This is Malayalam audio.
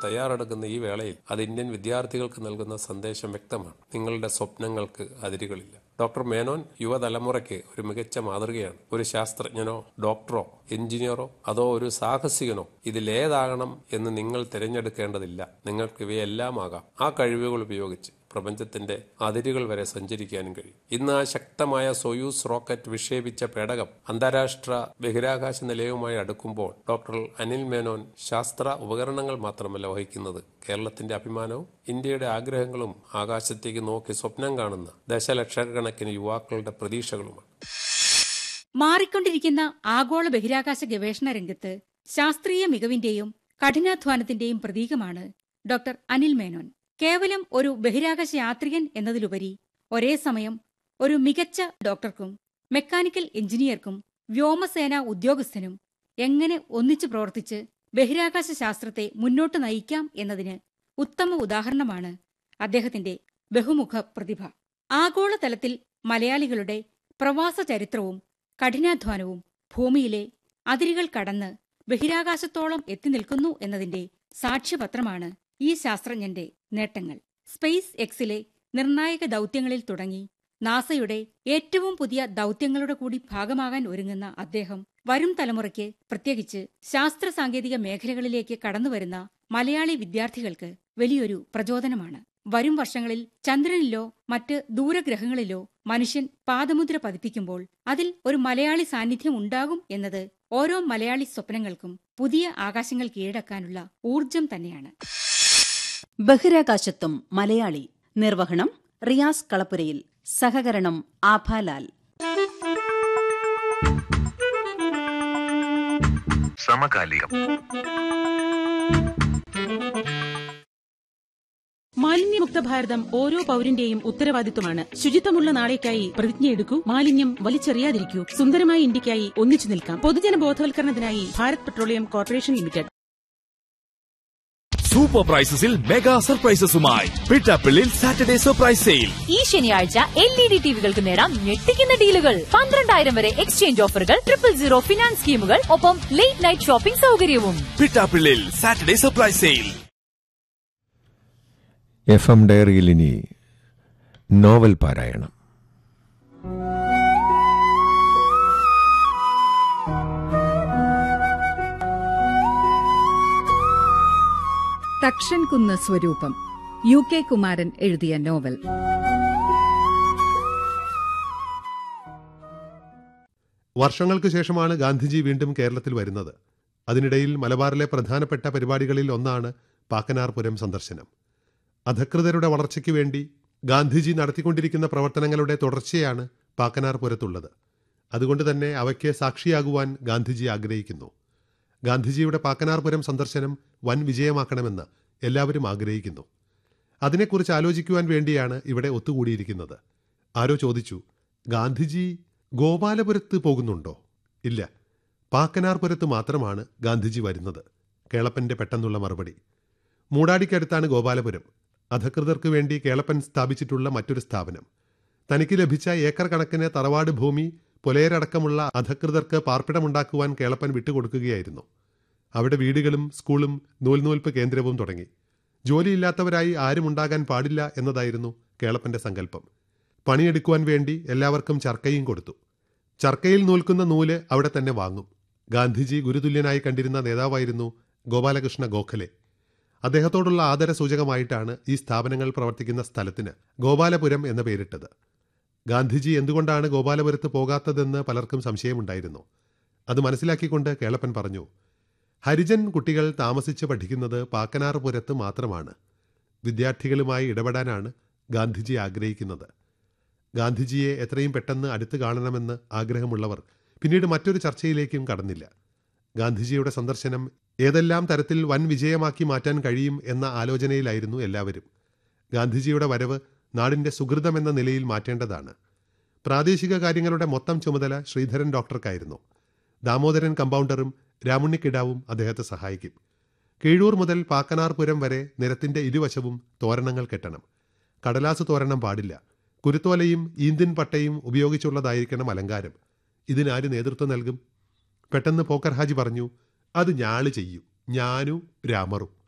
തയ്യാറെടുക്കുന്ന ഈ വേളയിൽ അത് ഇന്ത്യൻ വിദ്യാർത്ഥികൾക്ക് നൽകുന്ന സന്ദേശം വ്യക്തമാണ് നിങ്ങളുടെ സ്വപ്നങ്ങൾക്ക് അതിരുകളില്ല ഡോക്ടർ മേനോൻ യുവതലമുറയ്ക്ക് ഒരു മികച്ച മാതൃകയാണ് ഒരു ശാസ്ത്രജ്ഞനോ ഡോക്ടറോ എഞ്ചിനീയറോ അതോ ഒരു സാഹസികനോ ഇതിലേതാകണം എന്ന് നിങ്ങൾ തിരഞ്ഞെടുക്കേണ്ടതില്ല നിങ്ങൾക്ക് ഇവയെല്ലാം ആകാം ആ കഴിവുകൾ ഉപയോഗിച്ച് പ്രപഞ്ചത്തിന്റെ അതിരുകൾ വരെ സഞ്ചരിക്കാനും കഴിയും ഇന്ന് ആ ശക്തമായ സൊയൂസ് റോക്കറ്റ് വിക്ഷേപിച്ച പേടകം അന്താരാഷ്ട്ര ബഹിരാകാശ നിലയവുമായി അടുക്കുമ്പോൾ ഡോക്ടർ അനിൽ മേനോൻ ശാസ്ത്ര ഉപകരണങ്ങൾ മാത്രമല്ല വഹിക്കുന്നത് കേരളത്തിന്റെ അഭിമാനവും ഇന്ത്യയുടെ ആഗ്രഹങ്ങളും ആകാശത്തേക്ക് നോക്കി സ്വപ്നം കാണുന്ന ദശലക്ഷക്കണക്കിന് യുവാക്കളുടെ പ്രതീക്ഷകളുമാണ് മാറിക്കൊണ്ടിരിക്കുന്ന ആഗോള ബഹിരാകാശ ഗവേഷണ രംഗത്ത് ശാസ്ത്രീയ മികവിന്റെയും കഠിനാധ്വാനത്തിന്റെയും പ്രതീകമാണ് ഡോക്ടർ അനിൽ മേനോൻ കേവലം ഒരു ബഹിരാകാശ യാത്രികൻ എന്നതിലുപരി ഒരേ സമയം ഒരു മികച്ച ഡോക്ടർക്കും മെക്കാനിക്കൽ എഞ്ചിനീയർക്കും വ്യോമസേന ഉദ്യോഗസ്ഥനും എങ്ങനെ ഒന്നിച്ചു പ്രവർത്തിച്ച് ബഹിരാകാശ ശാസ്ത്രത്തെ മുന്നോട്ട് നയിക്കാം എന്നതിന് ഉത്തമ ഉദാഹരണമാണ് അദ്ദേഹത്തിന്റെ ബഹുമുഖ പ്രതിഭ ആഗോളതലത്തിൽ മലയാളികളുടെ പ്രവാസ ചരിത്രവും കഠിനാധ്വാനവും ഭൂമിയിലെ അതിരുകൾ കടന്ന് ബഹിരാകാശത്തോളം എത്തി നിൽക്കുന്നു എന്നതിന്റെ സാക്ഷ്യപത്രമാണ് ഈ ശാസ്ത്രജ്ഞന്റെ നേട്ടങ്ങൾ സ്പേസ് എക്സിലെ നിർണായക ദൗത്യങ്ങളിൽ തുടങ്ങി നാസയുടെ ഏറ്റവും പുതിയ ദൗത്യങ്ങളുടെ കൂടി ഭാഗമാകാൻ ഒരുങ്ങുന്ന അദ്ദേഹം വരും തലമുറയ്ക്ക് പ്രത്യേകിച്ച് ശാസ്ത്ര സാങ്കേതിക മേഖലകളിലേക്ക് കടന്നുവരുന്ന മലയാളി വിദ്യാർത്ഥികൾക്ക് വലിയൊരു പ്രചോദനമാണ് വരും വർഷങ്ങളിൽ ചന്ദ്രനിലോ മറ്റ് ദൂരഗ്രഹങ്ങളിലോ മനുഷ്യൻ പാദമുദ്ര പതിപ്പിക്കുമ്പോൾ അതിൽ ഒരു മലയാളി സാന്നിധ്യം ഉണ്ടാകും എന്നത് ഓരോ മലയാളി സ്വപ്നങ്ങൾക്കും പുതിയ ആകാശങ്ങൾ കീഴടക്കാനുള്ള ഊർജം തന്നെയാണ് ബഹിരാകാശത്തും മലയാളി നിർവഹണം റിയാസ് കളപ്പുരയിൽ സഹകരണം ആഭാലാൽ സമകാലികം മാലിന്യമുക്ത ഭാരതം ഓരോ പൗരന്റെയും ഉത്തരവാദിത്വമാണ് ശുചിത്വമുള്ള നാളേക്കായി പ്രതിജ്ഞയെടുക്കൂ മാലിന്യം വലിച്ചെറിയാതിരിക്കൂ സുന്ദരമായ ഇന്ത്യക്കായി ഒന്നിച്ചു നിൽക്കാം പൊതുജന ബോധവൽക്കരണത്തിനായി Bharat Petroleum corporation limited super പ്രൈസസിൽ മെഗാ സർപ്രൈസസുമായി പിട്ടാപ്പിള്ളിൽ സാറ്റർഡേ സർപ്രൈസ് സെയിൽ ഈ ശനിയാഴ്ച എൽ ഇ ഡി ടിവികൾക്ക് നേടാം ഞെട്ടിക്കുന്ന ഡീലുകൾ പന്ത്രണ്ടായിരം വരെ എക്സ്ചേഞ്ച് ഓഫറുകൾ ട്രിപ്പിൾ സീറോ ഫിനാൻസ് സ്കീമുകൾ ഒപ്പം ലേറ്റ് നൈറ്റ് ഷോപ്പിംഗ് സൗകര്യവും പിട്ടാപ്പിള്ളിൽ Saturday surprise sale F M ഡയറിയിൽ ഇനി നോവൽ പാരായണം തക്ഷൻകുന്ന് സ്വരൂപം യു കെ കുമാരൻ എഴുതിയ നോവൽ വർഷങ്ങൾക്ക് ശേഷമാണ് ഗാന്ധിജി വീണ്ടും കേരളത്തിൽ വരുന്നത് അതിനിടയിൽ മലബാറിലെ പ്രധാനപ്പെട്ട പരിപാടികളിൽ ഒന്നാണ് പാക്കനാർപുരം സന്ദർശനം അധകൃതരുടെ വളർച്ചയ്ക്ക് വേണ്ടി ഗാന്ധിജി നടത്തിക്കൊണ്ടിരിക്കുന്ന പ്രവർത്തനങ്ങളുടെ തുടർച്ചയാണ് പാക്കനാർപുരത്തുള്ളത് അതുകൊണ്ട് തന്നെ അവയ്ക്ക് സാക്ഷിയാകുവാൻ ഗാന്ധിജി ആഗ്രഹിക്കുന്നു ഗാന്ധിജിയുടെ പാക്കനാർപുരം സന്ദർശനം വൻ വിജയമാക്കണമെന്ന് എല്ലാവരും ആഗ്രഹിക്കുന്നു അതിനെക്കുറിച്ച് ആലോചിക്കുവാൻ വേണ്ടിയാണ് ഇവിടെ ഒത്തുകൂടിയിരിക്കുന്നത് ആരോ ചോദിച്ചു ഗാന്ധിജി ഗോപാലപുരത്ത് പോകുന്നുണ്ടോ ഇല്ല പാക്കനാർപുരത്ത് മാത്രമാണ് ഗാന്ധിജി വരുന്നത് കേളപ്പന്റെ പെട്ടെന്നുള്ള മറുപടി മൂടാടിക്കടുത്താണ് ഗോപാലപുരം അധകൃതർക്ക് വേണ്ടി കേളപ്പൻ സ്ഥാപിച്ചിട്ടുള്ള മറ്റൊരു സ്ഥാപനം തനിക്ക് ലഭിച്ച ഏക്കർ കണക്കിന് തറവാട് ഭൂമി പുലയരടക്കമുള്ള അധകൃതർക്ക് പാർപ്പിടമുണ്ടാക്കുവാൻ കേളപ്പൻ വിട്ടുകൊടുക്കുകയായിരുന്നു അവിടെ വീടുകളും സ്കൂളും നൂൽനൂൽപ്പ് കേന്ദ്രവും തുടങ്ങി ജോലിയില്ലാത്തവരായി ആരും ഉണ്ടാകാൻ പാടില്ല എന്നതായിരുന്നു കേളപ്പന്റെ സങ്കല്പം പണിയെടുക്കുവാൻ വേണ്ടി എല്ലാവർക്കും ചർക്കയും കൊടുത്തു ചർക്കയിൽ നൂൽക്കുന്ന നൂല് അവിടെ തന്നെ വാങ്ങും ഗാന്ധിജി ഗുരുതുല്യനായി കണ്ടിരുന്ന നേതാവായിരുന്നു ഗോപാലകൃഷ്ണ ഗോഖലെ അദ്ദേഹത്തോടുള്ള ആദര സൂചകമായിട്ടാണ് ഈ സ്ഥാപനങ്ങൾ പ്രവർത്തിക്കുന്ന സ്ഥലത്തിന് ഗോപാലപുരം എന്ന പേരിട്ടത് ഗാന്ധിജി എന്തുകൊണ്ടാണ് ഗോപാലപുരത്ത് പോകാത്തതെന്ന് പലർക്കും സംശയമുണ്ടായിരുന്നു അത് മനസ്സിലാക്കിക്കൊണ്ട് കേളപ്പൻ പറഞ്ഞു ഹരിജൻ കുട്ടികൾ താമസിച്ച് പഠിക്കുന്നത് പാക്കനാർപുരത്ത് മാത്രമാണ് വിദ്യാർത്ഥികളുമായി ഇടപെടാനാണ് ഗാന്ധിജി ആഗ്രഹിക്കുന്നത് ഗാന്ധിജിയെ എത്രയും പെട്ടെന്ന് അടുത്ത് കാണണമെന്ന് ആഗ്രഹമുള്ളവർ പിന്നീട് മറ്റൊരു ചർച്ചയിലേക്കും കടന്നില്ല ഗാന്ധിജിയുടെ സന്ദർശനം ഏതെല്ലാം തരത്തിൽ വൻ വിജയമാക്കി മാറ്റാൻ കഴിയും എന്ന ആലോചനയിലായിരുന്നു എല്ലാവരും ഗാന്ധിജിയുടെ വരവ് നാടിന്റെ സുഹൃതമെന്ന നിലയിൽ മാറ്റേണ്ടതാണ് പ്രാദേശിക കാര്യങ്ങളുടെ മൊത്തം ചുമതല ശ്രീധരൻ ഡോക്ടർക്കായിരുന്നു ദാമോദരൻ കമ്പൗണ്ടറും രാമുണ്ണിക്കിടാവും അദ്ദേഹത്തെ സഹായിക്കും കീഴൂർ മുതൽ പാക്കനാർപുരം വരെ നിരത്തിന്റെ ഇരുവശവും തോരണങ്ങൾ കെട്ടണം കടലാസ് തോരണം പാടില്ല കുരുത്തോലയും ഈന്തിൻ പട്ടയും ഉപയോഗിച്ചുള്ളതായിരിക്കണം അലങ്കാരം ഇതിനാര് നേതൃത്വം നൽകും പെട്ടെന്ന് പോക്കർ ഹാജി പറഞ്ഞു അത് ഞാള് ചെയ്യും ഞാനും രാമറും